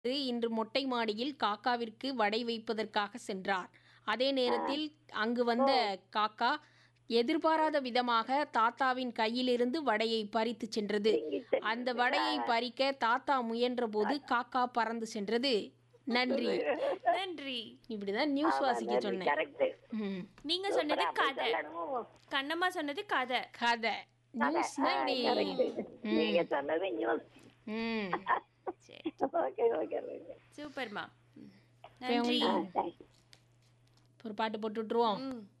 இன்று மொட்டை மாடியில் காக்காவிற்கு வடை வைப்பதற்காக சென்றார் அதே நேரத்தில் அங்கு வந்த காக்கா எதிர்பாராத விதமாக தாத்தாவின் கையிலிருந்து வடையை பறித்து சென்றது அந்த வடையை பறிக்க தாத்தா முயன்றபோது காக்கா பறந்து சென்றது நன்றி நன்றி இப்படிதான் நியூஸ் வாசிக்க சொன்னேன் கரெக்ட் ம். நீங்க சொன்னது கதை கண்ணம்மா சொன்னது கதை கதை நியூஸ்னா இப்படி நீங்க சொன்னது நியூஸ் ம் சரி ஓகே ஓகே ஓகே சூப்பர்மா இப்ப நன்றி உங்களுக்கு ஒரு பாட்டு போட்டு விட்டுருவோம் ம்